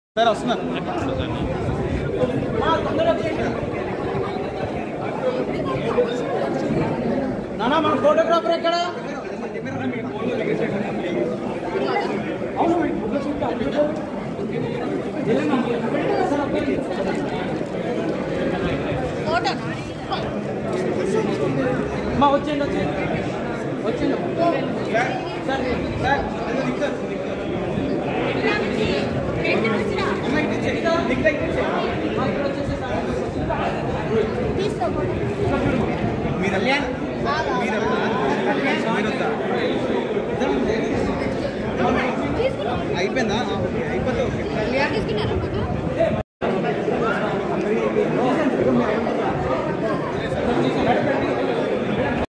Sir వస్తున్నారు నానా మన ఫోటోగ్రాఫర్ ఎక్కడ ఫోటో మా వచ్చేయండి వచ్చేయండి వచ్చేయండి సార్ సార్ అమ్మాయి ఇటు ఇచ్చే. దిక్కు ఇటు ఇచ్చే. మా ఇక్కడ వచ్చేసి సార్. తీసుకో మీరు కళ్యాణ్ మీరు